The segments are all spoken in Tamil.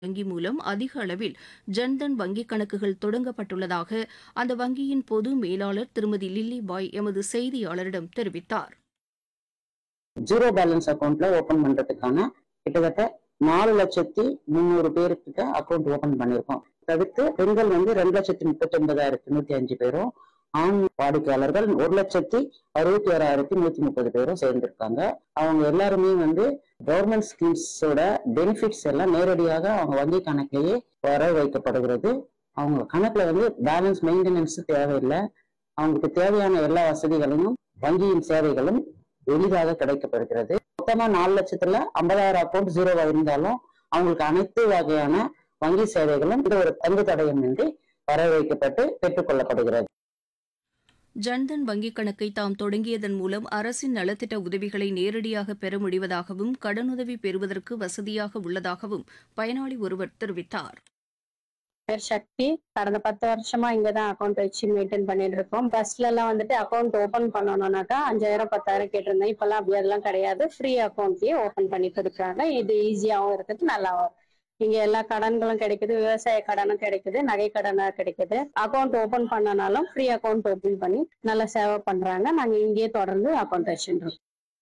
வங்கி மூலம் அதிக அளவில் ஜன்தன் வங்கிக் கணக்குகள் தொடங்கப்பட்டுள்ளதாக அந்த வங்கியின் பொது மேலாளர் திருமதி லில்லி பாய் எமது செய்தியாளரிடம் தெரிவித்தார் ஜீரோ பேலன்ஸ் அக்கௌண்ட்ல ஓபன் பண்றதுக்கான கிட்டத்தட்ட நாலு லட்சத்தி முந்நூறு பேருக்கு அக்கௌண்ட் ஓபன் பண்ணியிருக்கோம் தவிர்த்து பெண்கள் வந்து ரெண்டு லட்சத்தி முப்பத்தி ஒன்பதாயிரத்தி நூத்தி அஞ்சு பேரும் ஆண் வாடிக்கையாளர்கள் ஒரு லட்சத்தி அறுபத்தி ஓராயிரத்தி நூத்தி முப்பது பேரும் சேர்ந்திருக்காங்க அவங்க எல்லாருமே வந்து கவர்மெண்ட் ஸ்கீம்ஸோட பெனிஃபிட்ஸ் எல்லாம் நேரடியாக அவங்க வங்கி கணக்கிலேயே வர வைக்கப்படுகிறது அவங்க கணக்குல வந்து பேலன்ஸ் மெயின்டெனன்ஸ் தேவையில்லை அவங்களுக்கு தேவையான எல்லா வசதிகளையும் வங்கியின் சேவைகளும் எளிதாக கிடைக்கப்படுகிறது மொத்தமா நாலு லட்சத்துல ஐம்பதாயிரம் அக்கௌண்ட் ஜீரோவா இருந்தாலும் அவங்களுக்கு அனைத்து வகையான வங்கி சேவைகளும் இது ஒரு தங்கு தடயம் இன்றி வர வைக்கப்பட்டு பெற்றுக்கொள்ளப்படுகிறது ஜன்தன் வங்கிக் கணக்கை தாம் தொடங்கியதன் மூலம் அரசின் நலத்திட்ட உதவிகளை நேரடியாக பெற முடிவதாகவும் கடனுதவி பெறுவதற்கு வசதியாக உள்ளதாகவும் பயனாளி ஒருவர் தெரிவித்தார் பேர் சக்தி கடந்த பத்து வருஷமா இங்கதான் அக்கௌண்ட் வச்சு மெயின்டைன் பண்ணிட்டு இருக்கோம் பஸ்ல எல்லாம் வந்துட்டு அக்கௌண்ட் ஓபன் பண்ணணும்னாக்கா அஞ்சாயிரம் பத்தாயிரம் கேட்டிருந்தேன் இப்பெல்லாம் அப்படி அதெல்லாம் கிடையாது ஃப்ரீ அக்கௌண்ட்லயே ஓபன் பண்ணி கொடுக்குறாங்க இது ஈஸியாவும் இருக்குது நல்லாவும் இங்க எல்லா கடன்களும் கிடைக்குது விவசாய கடனும் கிடைக்குது நகை கடனா கிடைக்குது அக்கௌண்ட் ஓபன் பண்ணனாலும் ஃப்ரீ அக்கௌண்ட் ஓபன் பண்ணி நல்லா சேவை பண்றாங்க நாங்க இங்கேயே தொடர்ந்து அக்கௌண்ட் வச்சுருக்கோம்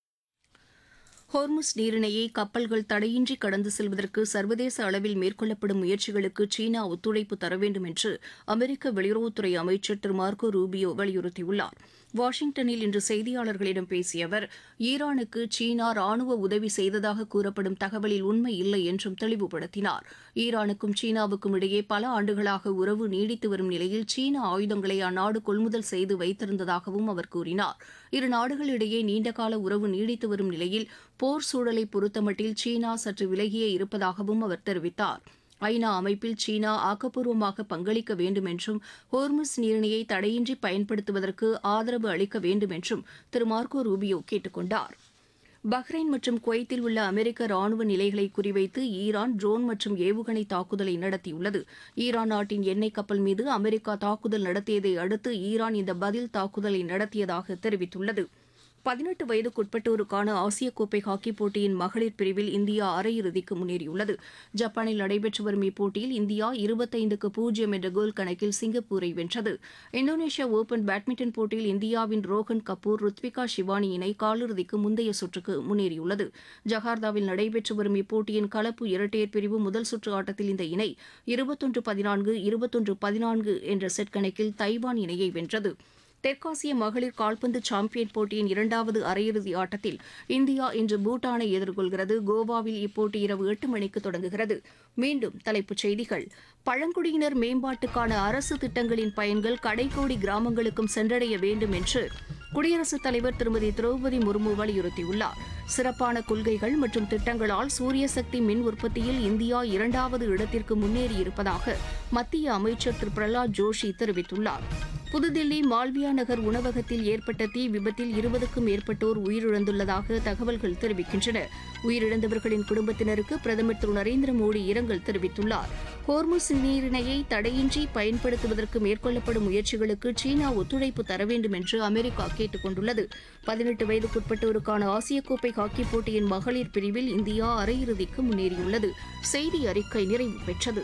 ஹோர்முஸ் நீரிணையை கப்பல்கள் தடையின்றி கடந்து செல்வதற்கு சர்வதேச அளவில் மேற்கொள்ளப்படும் முயற்சிகளுக்கு சீனா ஒத்துழைப்பு தர வேண்டும் என்று அமெரிக்க வெளியுறவுத்துறை அமைச்சர் திரு மார்க்கோ ரூபியோ வலியுறுத்தியுள்ளார் வாஷிங்டனில் இன்று செய்தியாளர்களிடம் பேசிய அவர் ஈரானுக்கு சீனா ராணுவ உதவி செய்ததாக கூறப்படும் தகவலில் உண்மை இல்லை என்றும் தெளிவுபடுத்தினார் ஈரானுக்கும் சீனாவுக்கும் இடையே பல ஆண்டுகளாக உறவு நீடித்து வரும் நிலையில் சீன ஆயுதங்களை அந்நாடு கொள்முதல் செய்து வைத்திருந்ததாகவும் அவர் கூறினார் இரு நாடுகளிடையே நீண்டகால உறவு நீடித்து வரும் நிலையில் போர் சூழலை பொறுத்தமட்டில் சீனா சற்று விலகியே இருப்பதாகவும் அவர் தெரிவித்தார் ஐநா அமைப்பில் சீனா ஆக்கப்பூர்வமாக பங்களிக்க வேண்டும் என்றும் ஹோர்முஸ் நீரிணையை தடையின்றி பயன்படுத்துவதற்கு ஆதரவு அளிக்க வேண்டும் என்றும் திரு மார்க்கோ ரூபியோ கேட்டுக் கொண்டார் பஹ்ரைன் மற்றும் குவைத்தில் உள்ள அமெரிக்க ராணுவ நிலைகளை குறிவைத்து ஈரான் ட்ரோன் மற்றும் ஏவுகணை தாக்குதலை நடத்தியுள்ளது ஈரான் நாட்டின் எண்ணெய் கப்பல் மீது அமெரிக்கா தாக்குதல் நடத்தியதை அடுத்து ஈரான் இந்த பதில் தாக்குதலை நடத்தியதாக தெரிவித்துள்ளது பதினெட்டு வயதுக்குட்பட்டோருக்கான ஆசிய கோப்பை ஹாக்கிப் போட்டியின் மகளிர் பிரிவில் இந்தியா அரையிறுதிக்கு முன்னேறியுள்ளது ஜப்பானில் நடைபெற்று வரும் இப்போட்டியில் இந்தியா இருபத்தைந்துக்கு பூஜ்ஜியம் என்ற கோல் கணக்கில் சிங்கப்பூரை வென்றது இந்தோனேஷியா ஓபன் பேட்மிண்டன் போட்டியில் இந்தியாவின் ரோஹன் கபூர் ருத்விகா ஷிவானி இணை காலிறுதிக்கு முந்தைய சுற்றுக்கு முன்னேறியுள்ளது ஜகார்த்தாவில் நடைபெற்று வரும் இப்போட்டியின் கலப்பு இரட்டையர் பிரிவு முதல் சுற்று ஆட்டத்தில் இந்த இணை இருபத்தொன்று பதினான்கு இருபத்தொன்று பதினான்கு என்ற செட் கணக்கில் தைவான் இணையை வென்றது தெற்காசிய மகளிர் கால்பந்து சாம்பியன் போட்டியின் இரண்டாவது அரையிறுதி ஆட்டத்தில் இந்தியா இன்று பூட்டானை எதிர்கொள்கிறது கோவாவில் இப்போட்டி இரவு எட்டு மணிக்கு தொடங்குகிறது மீண்டும் தலைப்புச் செய்திகள் பழங்குடியினர் மேம்பாட்டுக்கான அரசு திட்டங்களின் பயன்கள் கடைக்கோடி கிராமங்களுக்கும் சென்றடைய வேண்டும் என்று குடியரசுத் தலைவர் திருமதி திரௌபதி முர்மு வலியுறுத்தியுள்ளார் சிறப்பான கொள்கைகள் மற்றும் திட்டங்களால் சூரிய சக்தி மின் உற்பத்தியில் இந்தியா இரண்டாவது இடத்திற்கு முன்னேறியிருப்பதாக மத்திய அமைச்சர் திரு பிரகலாத் ஜோஷி தெரிவித்துள்ளார் புதுதில்லி மால்வியா நகர் உணவகத்தில் ஏற்பட்ட தீ விபத்தில் இருபதுக்கும் மேற்பட்டோர் உயிரிழந்துள்ளதாக தகவல்கள் தெரிவிக்கின்றன உயிரிழந்தவர்களின் குடும்பத்தினருக்கு பிரதமர் திரு நரேந்திர மோடி இரங்கல் தெரிவித்துள்ளார் ஹோர்முஸ் நீரிணையை தடையின்றி பயன்படுத்துவதற்கு மேற்கொள்ளப்படும் முயற்சிகளுக்கு சீனா ஒத்துழைப்பு தர வேண்டும் என்று அமெரிக்கா கேட்டுக் கொண்டுள்ளது பதினெட்டு வயதுக்குட்பட்டோருக்கான ஆசிய கோப்பை ஹாக்கிப் போட்டியின் மகளிர் பிரிவில் இந்தியா அரையிறுதிக்கு முன்னேறியுள்ளது செய்தி அறிக்கை நிறைவு பெற்றது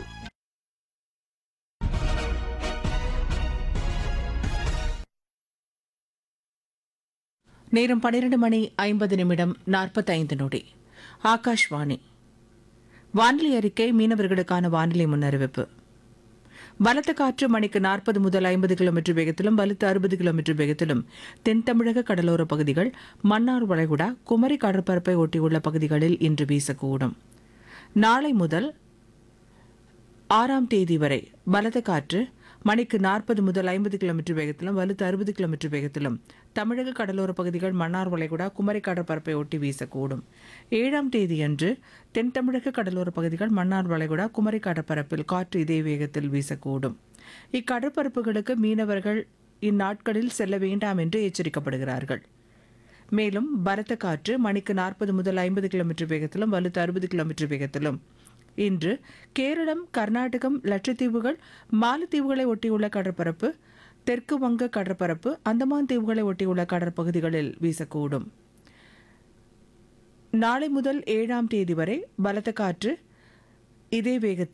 நேரம் பன்னிரண்டு மணி ஐம்பது நிமிடம் நாற்பத்தைந்து நொடி ஆகாஷ்வாணி வானிலை அறிக்கை மீனவர்களுக்கான வானிலை முன்னறிவிப்பு பலத்த காற்று மணிக்கு நாற்பது முதல் ஐம்பது கிலோமீட்டர் வேகத்திலும் பலத்த அறுபது கிலோமீட்டர் வேகத்திலும் தென் தமிழக கடலோர பகுதிகள் மன்னார் வளைகுடா குமரி கடற்பரப்பை ஒட்டியுள்ள பகுதிகளில் இன்று வீசக்கூடும் நாளை முதல் ஆறாம் தேதி வரை பலத்த காற்று மணிக்கு நாற்பது முதல் ஐம்பது கிலோமீட்டர் வேகத்திலும் வலுத்து அறுபது கிலோமீட்டர் வேகத்திலும் தமிழக கடலோர பகுதிகள் மன்னார் வளைகுடா குமரி கடற்பரப்பை ஒட்டி வீசக்கூடும் ஏழாம் தேதியன்று தென் தமிழக கடலோர பகுதிகள் மன்னார் வளைகுடா குமரி கடற்பரப்பில் காற்று இதே வேகத்தில் வீசக்கூடும் இக்கடற்பரப்புகளுக்கு மீனவர்கள் இந்நாட்களில் செல்ல வேண்டாம் என்று எச்சரிக்கப்படுகிறார்கள் மேலும் பலத்த காற்று மணிக்கு நாற்பது முதல் ஐம்பது கிலோமீட்டர் வேகத்திலும் வலுத்து அறுபது கிலோமீட்டர் வேகத்திலும் இன்று கேரளம் கர்நாடகம் லட்சத்தீவுகள் மாலத்தீவுகளை ஒட்டியுள்ள கடற்பரப்பு தெற்கு வங்க கடற்பரப்பு அந்தமான் தீவுகளை ஒட்டியுள்ள கடற்பகுதிகளில் வீசக்கூடும் நாளை முதல் ஏழாம் தேதி வரை பலத்த காற்று இதே வேகத்தில்